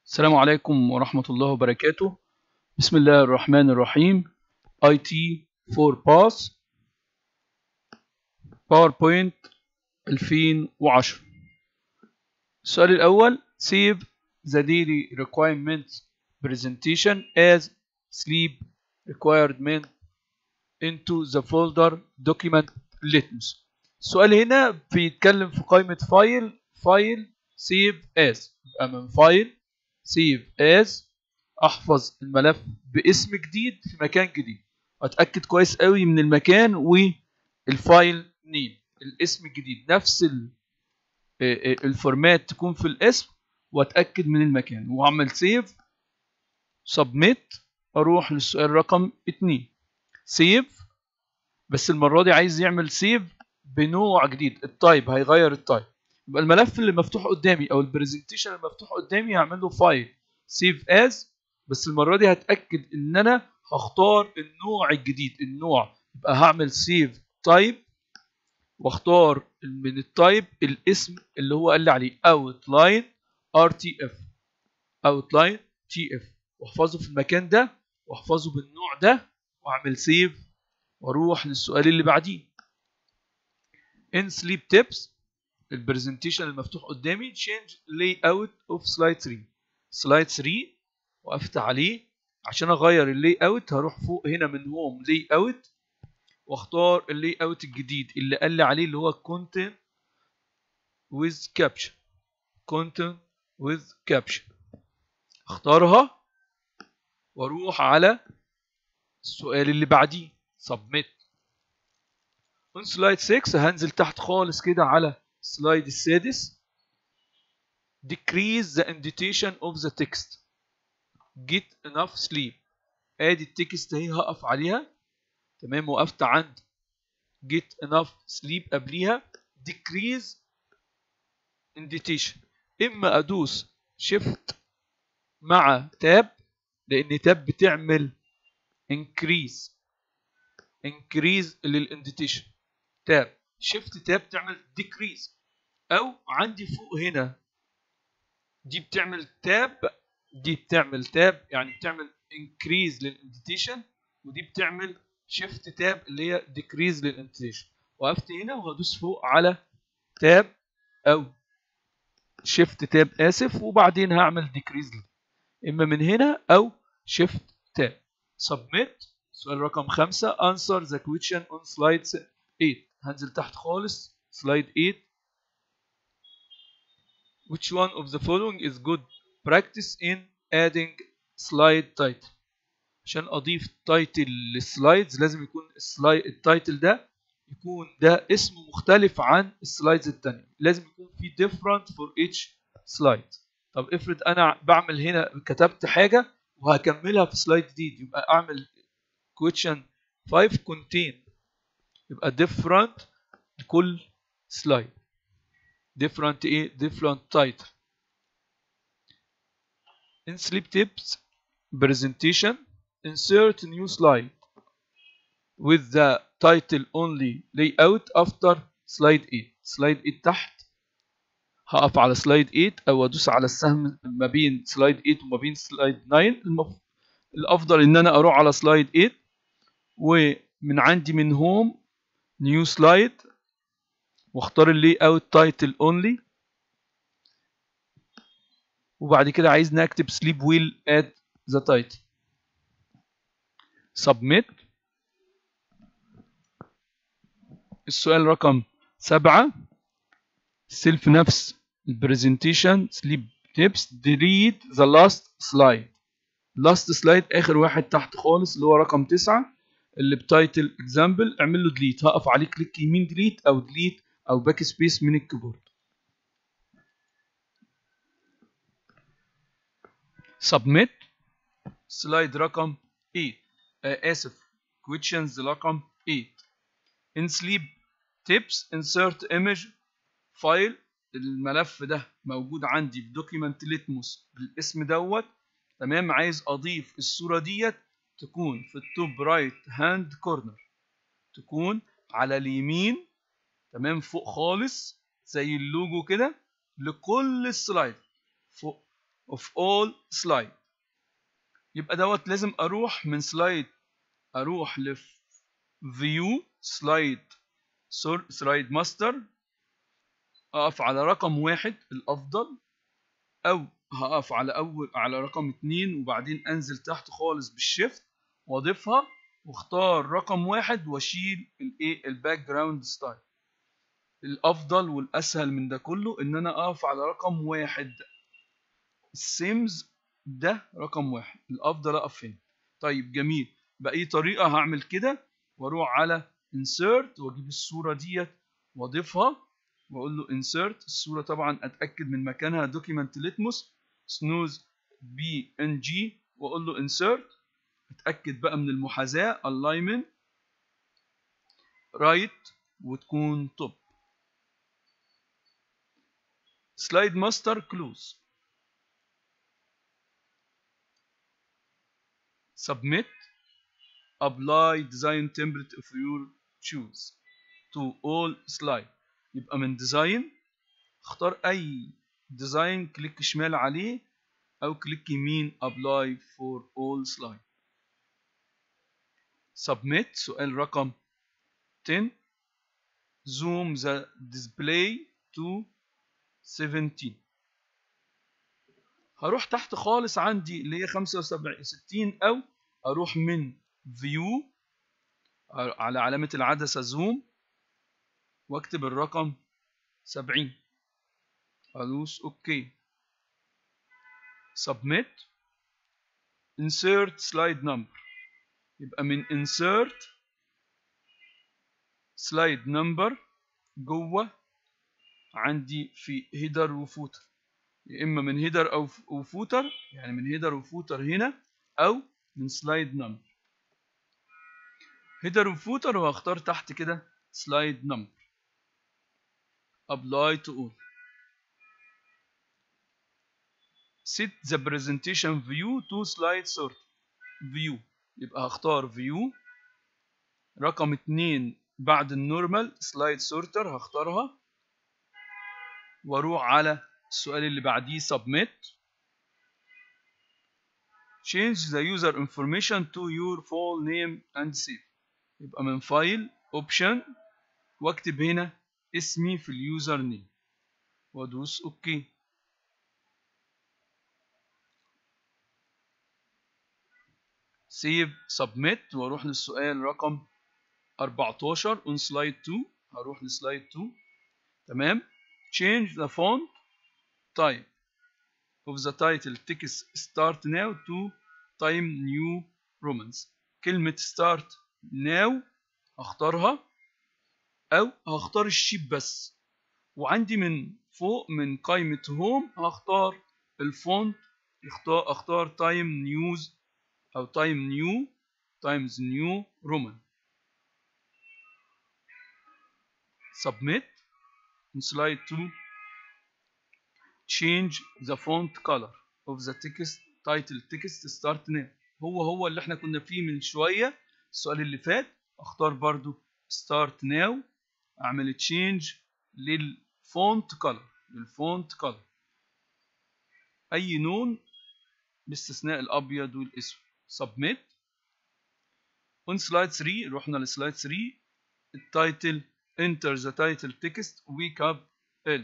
السلام عليكم ورحمة الله وبركاته بسم الله الرحمن الرحيم IT for Pass PowerPoint 2010 السؤال الأول Save the daily requirements presentation as sleep requirement into the folder document litmus السؤال هنا بيتكلم في قائمة فايل فايل save as يبقى من فايل save as احفظ الملف باسم جديد في مكان جديد واتاكد كويس قوي من المكان والفايل نيم الاسم الجديد نفس الفورمات تكون في الاسم واتاكد من المكان واعمل سيف سبميت اروح للسؤال رقم 2 سيف بس المره دي عايز يعمل سيف بنوع جديد التايب هيغير التايب يبقى الملف اللي مفتوح قدامي او البرزنتيشن المفتوح قدامي هعمل له فايل سيف از بس المره دي هتاكد ان انا هختار النوع الجديد النوع يبقى هعمل سيف تايب واختار من التايب الاسم اللي هو قال لي عليه اوتلاين ار تي اف اوتلاين تي اف واحفظه في المكان ده واحفظه بالنوع ده واعمل سيف واروح للسؤال اللي بعديه ان سليب تيبس البرزنتيشن المفتوح قدامي change layout of slide 3 سلايد 3 وقفت عليه عشان اغير اللاي اوت هروح فوق هنا من هوم لاي اوت واختار اللاي اوت الجديد اللي قال لي عليه اللي هو content with caption content with caption اختارها واروح على السؤال اللي بعديه submit on slide 6 هنزل تحت خالص كده على السلايد السادس decrease the indentation of the text get enough sleep ادي التكست اهي هقف عليها تمام وقفت عند get enough sleep قبليها decrease indentation اما ادوس shift مع تاب لان تاب بتعمل increase increase للانديتيشن تاب shift تاب تعمل decrease او عندي فوق هنا دي بتعمل تاب دي بتعمل تاب يعني بتعمل increase للانديتيشن ودي بتعمل shift تاب اللي هي decrease للانديتيشن وقفت هنا وهدوس فوق على تاب او shift تاب اسف وبعدين هعمل decrease اما من هنا او shift تاب submit سؤال رقم خمسة answer the question on slide 8 هنزل تحت خالص slide 8 which one of the following is good practice in adding slide title عشان اضيف تايتل للسلايدز لازم يكون السلايد التايتل ده يكون ده اسم مختلف عن السلايدز التانية لازم يكون في different for each slide طب افرض انا بعمل هنا كتبت حاجة وهكملها في سلايد جديد يبقى اعمل question 5 contain يبقى different لكل سلايد different ايه different title in sleep tips presentation insert new slide with the title only layout after slide 8 slide 8 تحت هقف على slide 8 او ادوس على السهم ما بين slide 8 وما بين slide 9 المف... الافضل ان انا اروح على slide 8 ومن عندي من هوم نيو سلايد واختار اللي اوت تايتل اونلي وبعد كده عايز نكتب سليب ويل اد ذا تايتل سبميت السؤال رقم سبعة سيلف نفس البرزنتيشن سليب تيبس ديليت ذا لاست سلايد لاست سلايد اخر واحد تحت خالص اللي هو رقم تسعة اللي بتايتل اكزامبل اعمل له ديليت هقف عليه كليك يمين ديليت او ديليت او باك سبيس من الكيبورد سبميت سلايد رقم 8 آه اسف questions رقم 8 in sleep tips insert image فايل الملف ده موجود عندي في دوكيمنت ليتموس بالاسم دوت تمام عايز اضيف الصوره ديت تكون في التوب رايت هاند كورنر تكون على اليمين تمام فوق خالص زي اللوجو كده لكل السلايد فوق of all slide يبقى دوت لازم اروح من سلايد اروح ل view slide سلايد ماستر اقف على رقم واحد الافضل او هقف على اول على رقم اتنين وبعدين انزل تحت خالص بالشيفت واضيفها واختار رقم واحد واشيل الايه الباك جراوند ستايل الافضل والاسهل من ده كله ان انا اقف على رقم واحد السيمز ده رقم واحد الافضل اقف هنا طيب جميل باي طريقه هعمل كده واروح على insert واجيب الصوره ديت واضيفها واقول له insert الصوره طبعا اتاكد من مكانها document litmus snooze bng واقول له insert اتاكد بقى من المحاذاه alignment right وتكون top slide master close submit apply design template of your choose to all slide يبقى من design اختار اي design كليك شمال عليه او كليك يمين apply for all slide submit سؤال رقم 10 zoom the display to 17 هروح تحت خالص عندي اللي هي 75 60 او اروح من view على علامة العدسة زوم واكتب الرقم 70 ادوس اوكي submit insert slide number يبقى من insert slide number جوه عندي في هيدر وفوتر يا اما من هيدر او وفوتر يعني من هيدر وفوتر هنا او من سلايد نمبر هيدر وفوتر وهختار تحت كده سلايد نمبر apply to all set the presentation view to slide sort view يبقى هختار view رقم اتنين بعد النورمال سلايد سورتر هختارها واروح على السؤال اللي بعديه submit change the user information to your full name and save يبقى من فايل option واكتب هنا اسمي في اليوزر نيم وادوس اوكي سيف سبميت واروح للسؤال رقم 14 on slide 2 هروح لسلايد 2 تمام change the font type of the title text start now to time new romans كلمة start now هختارها او هختار الشيب بس وعندي من فوق من قائمة هوم هختار الفونت اختار اختار تايم نيوز او تايم نيو تايمز نيو رومان submit in slide 2 change the font color of the text title text start now هو هو اللي احنا كنا فيه من شوية السؤال اللي فات اختار برضو start now اعمل change للفونت color للفونت color اي لون باستثناء الابيض والاسود submit on slide 3 رحنا لسلايد 3 التايتل enter the title text wake up L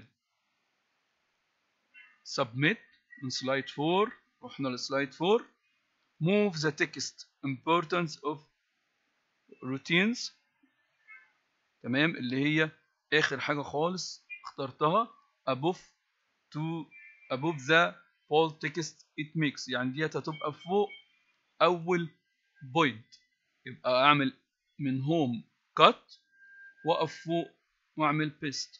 submit on slide 4 رحنا لسلايد 4 move the text importance of routines تمام اللي هي اخر حاجة خالص اخترتها above to above the bold text it makes يعني ديت هتبقى فوق اول بوينت يبقى اعمل من هوم cut واقف فوق واعمل paste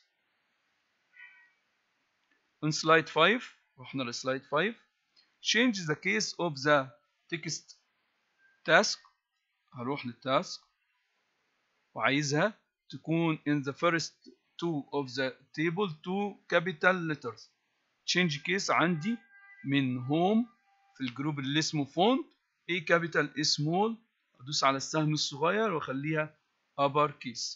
on slide 5 رحنا لسلايد 5 change the case of the text task هروح للتاسك وعايزها تكون in the first two of the table two capital letters change case عندي من home في الجروب اللي اسمه font A capital A small ادوس على السهم الصغير واخليها upper case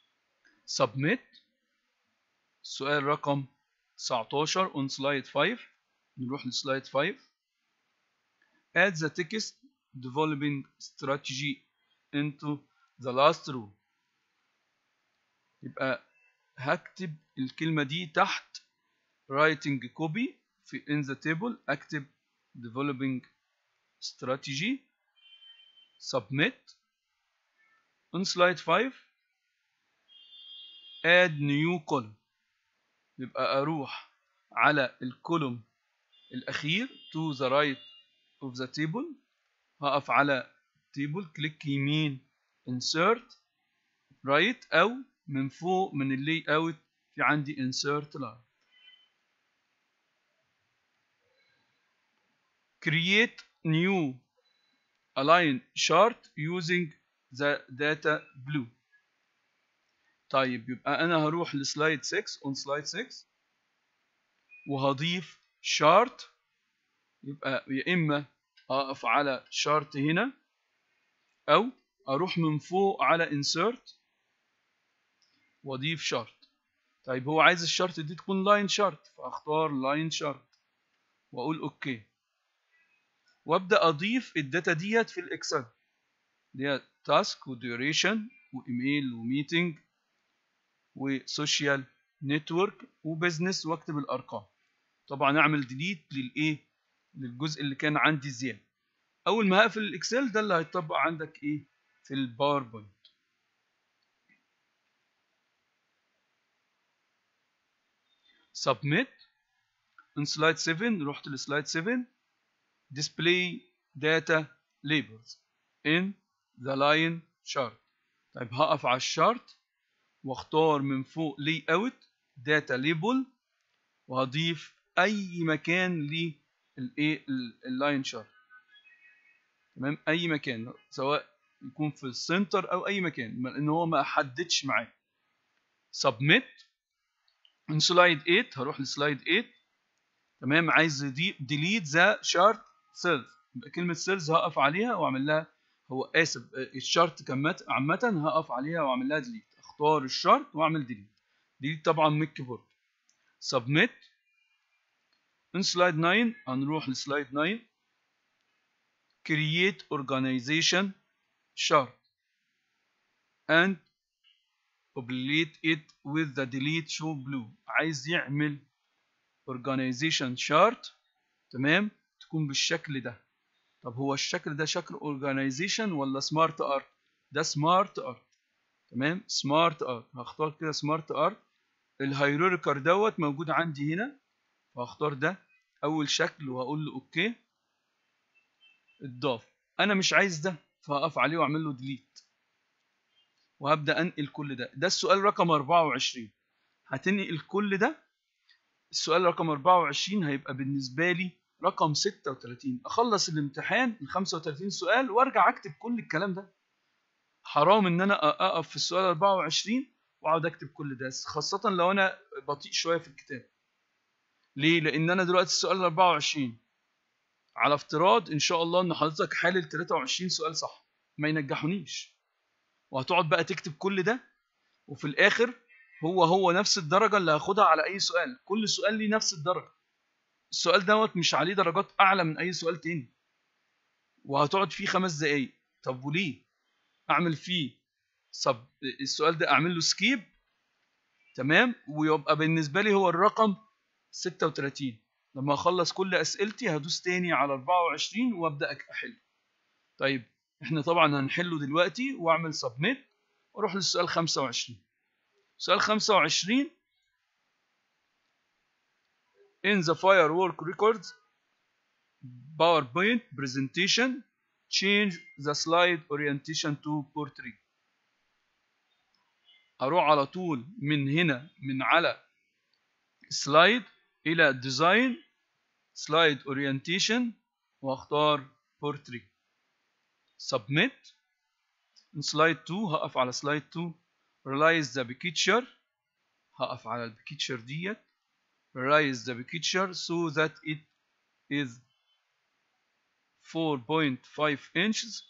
submit سؤال رقم 19 on slide 5 نروح لسلايد 5 add the text developing strategy into the last row يبقى هكتب الكلمة دي تحت writing copy في in the table اكتب developing strategy submit on slide 5 add new column يبقى اروح على الكولوم الاخير to the right of the table هقف على table كليك يمين insert right او من فوق من اللي اوت في عندي insert line create new align chart using the data blue طيب يبقى انا هروح لسلايد 6 on slide 6 وهضيف chart يبقى يا اما اقف على chart هنا او اروح من فوق على insert واضيف chart طيب هو عايز الشارت دي تكون لاين شارت فاختار لاين شارت واقول اوكي وابدا اضيف الداتا ديت في الاكسل ديت تاسك وديوريشن وايميل وميتنج وسوشيال نتورك وبزنس واكتب الارقام طبعا اعمل ديليت للايه للجزء اللي كان عندي زياده اول ما هقفل الاكسل ده اللي هيطبق عندك ايه في الباوربوينت submit in slide 7 رحت لسلايد 7 display data labels in the line chart طيب هقف على الشارت واختار من فوق layout data label وهضيف اي مكان للايه اللاين شارت تمام اي مكان سواء يكون في السنتر او اي مكان لان هو ما حددش معايا submit من سلايد 8 هروح لسلايد 8 تمام عايز ديليت ذا شارت سيلز يبقى كلمه سيلز هقف عليها واعمل لها هو اسف الشارت عامه هقف عليها واعمل لها ديليت اختار الشارت واعمل ديليت ديليت طبعا من الكيبورد سبميت من سلايد 9 هنروح لسلايد 9 create organization chart and populate it with the delete show blue عايز يعمل organization chart تمام تكون بالشكل ده طب هو الشكل ده شكل organization ولا smart art ده smart art تمام smart art هختار كده smart art الهيروريكر دوت موجود عندي هنا فهختار ده اول شكل وهقول له اوكي اتضاف انا مش عايز ده فهقف عليه واعمل له ديليت وهبدا انقل كل ده ده السؤال رقم 24 هتنقل كل ده السؤال رقم 24 هيبقى بالنسبه لي رقم 36 اخلص الامتحان ال 35 سؤال وارجع اكتب كل الكلام ده حرام ان انا اقف في السؤال 24 واقعد اكتب كل ده خاصه لو انا بطيء شويه في الكتاب ليه لان انا دلوقتي السؤال 24 على افتراض ان شاء الله ان حضرتك حالل 23 سؤال صح ما ينجحونيش وهتقعد بقى تكتب كل ده وفي الاخر هو هو نفس الدرجه اللي هاخدها على اي سؤال كل سؤال ليه نفس الدرجه السؤال دوت مش عليه درجات اعلى من اي سؤال تاني وهتقعد فيه خمس دقايق طب وليه اعمل فيه صب السؤال ده اعمل له سكيب تمام ويبقى بالنسبه لي هو الرقم 36 لما اخلص كل اسئلتي هدوس تاني على 24 وابدا احل طيب احنا طبعا هنحله دلوقتي واعمل سبميت واروح للسؤال 25 سؤال 25 in the firework records PowerPoint presentation change the slide orientation to portrait اروح على طول من هنا من على سلايد الى ديزاين سلايد اورينتيشن واختار بورتري سبميت سلايد 2 هقف على سلايد 2 realize the picture هقف على البيكتشر ديت realize the picture so that it is 4.5 inches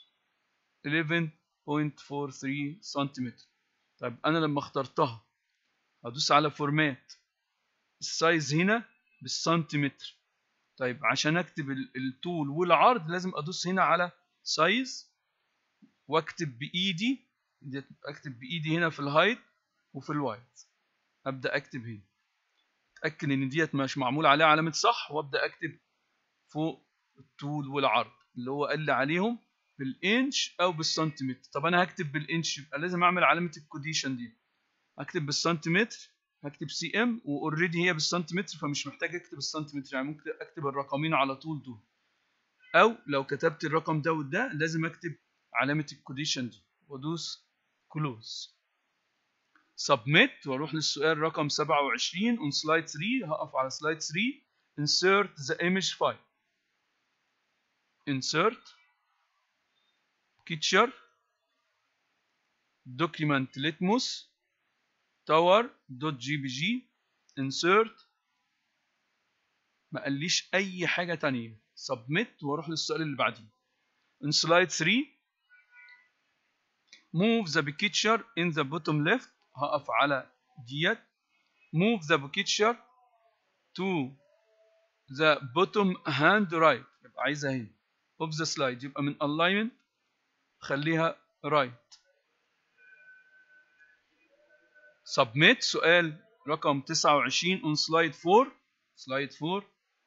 11.43 سنتيمتر طيب انا لما اخترتها هدوس على فورمات السايز هنا بالسنتيمتر طيب عشان اكتب ال- الطول والعرض لازم ادوس هنا على سايز واكتب بايدي ديت اكتب بايدي هنا في الهايت وفي الوايت ابدا اكتب هنا اتاكد ان ديت مش معمول عليها علامه صح وابدا اكتب فوق الطول والعرض اللي هو قال لي عليهم بالانش او بالسنتيمتر طب انا هكتب بالانش يبقى لازم اعمل علامه الكوديشن دي هكتب بالسنتيمتر هكتب سي ام واوريدي هي بالسنتيمتر فمش محتاج اكتب السنتيمتر يعني ممكن اكتب الرقمين على طول دول او لو كتبت الرقم ده وده لازم اكتب علامه الكوديشن دي وادوس كلوز سبميت واروح للسؤال رقم 27 on slide 3 هقف على slide 3 insert the image file insert picture document litmus tower.jpg insert ما قاليش اي حاجه تانية submit واروح للسؤال اللي بعديه in slide 3 move the picture in the bottom left هقف على ديت move the picture to the bottom hand right يبقى عايزها هنا of the slide يبقى من alignment خليها right submit سؤال رقم 29 on slide 4 slide 4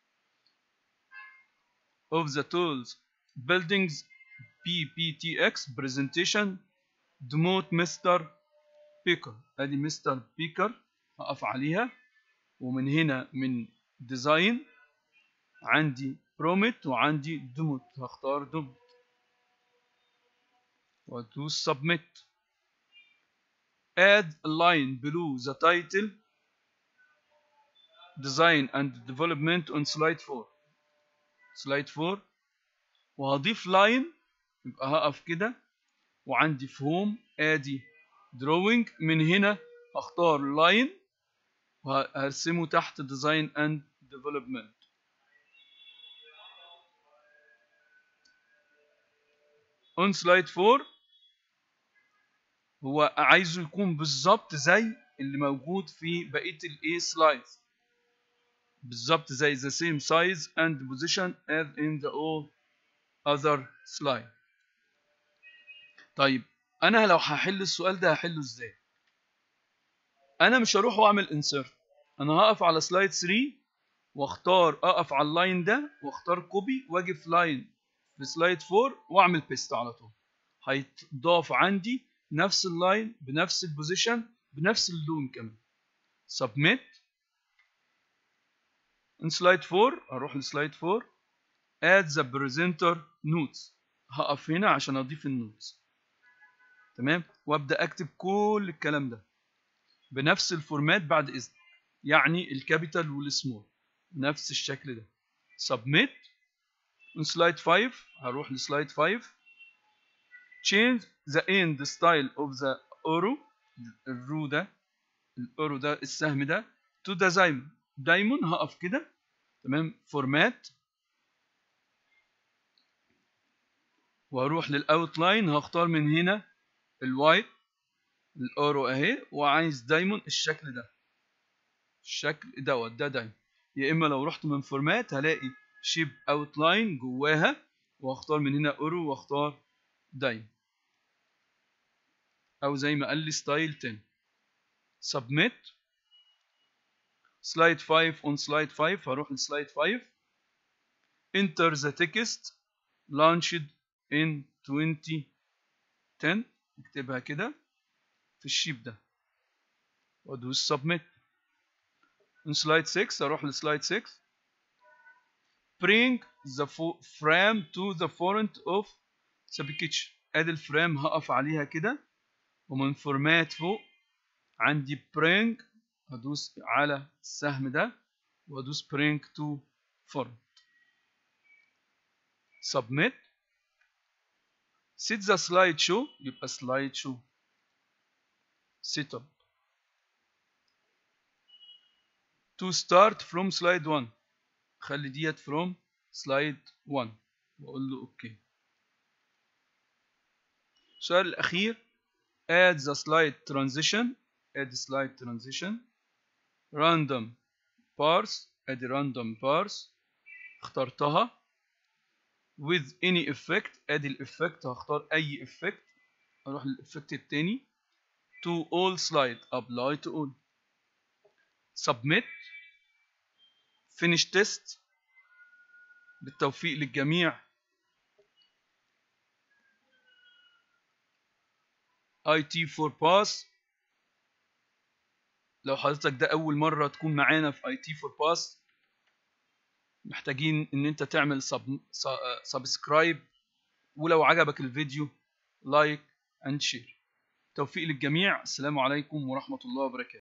of the tools buildings PPTX presentation demote Mr. بيكر ادي مستر بيكر هقف عليها ومن هنا من ديزاين عندي بروميت وعندي دوموت هختار دوموت وادوس سبميت add a line below the title design and development on slide 4 slide 4 وهضيف لاين يبقى هقف كده وعندي في هوم ادي drawing من هنا هختار line وهرسمه تحت design and development on slide 4 هو عايزه يكون بالظبط زي اللي موجود في بقية الايه slides بالظبط زي the same size and position as in the all other slide طيب انا لو هحل السؤال ده هحله ازاي انا مش هروح واعمل insert انا هقف على سلايد 3 واختار اقف على اللاين ده واختار كوبي واجي في لاين في سلايد 4 واعمل بيست على طول هيتضاف عندي نفس اللاين بنفس البوزيشن بنفس اللون كمان submit in slide 4 اروح لسلايد 4 add the presenter notes هقف هنا عشان اضيف النوتس تمام وابدا اكتب كل الكلام ده بنفس الفورمات بعد اذنك يعني الكابيتال والسمول نفس الشكل ده submit in slide 5 هروح لسلايد 5 change the end style of the arrow الرو ده الارو ده السهم ده to the diamond diamond هقف كده تمام فورمات واروح للاوتلاين هختار من هنا الوايت الارو اهي وعايز دايمون الشكل ده الشكل دوت ده دايمون يا اما لو رحت من فورمات هلاقي شيب اوتلاين جواها واختار من هنا ارو واختار دايمون او زي ما قال لي ستايل 10 submit slide 5 on slide 5 هروح لسلايد 5 enter the text launched in 2010 اكتبها كده في الشيب ده وادوس submit in slide 6 اروح لسلايد 6 bring the frame to the front of the picture ادي الفريم هقف عليها كده ومن فورمات فوق عندي bring هدوس على السهم ده وادوس bring to front submit set the slide show يبقى slide show setup to start from slide 1 خلي ديت from slide 1 واقول له اوكي السؤال الاخير add the slide transition add slide transition random parse add random parse اخترتها with any effect ادي الافكت هختار اي افكت اروح للافكت التاني to all slide apply to all submit finish test بالتوفيق للجميع IT for pass لو حضرتك ده أول مرة تكون معانا في IT for pass محتاجين إن أنت تعمل سبسكرايب ولو عجبك الفيديو لايك اند شير توفيق للجميع السلام عليكم ورحمة الله وبركاته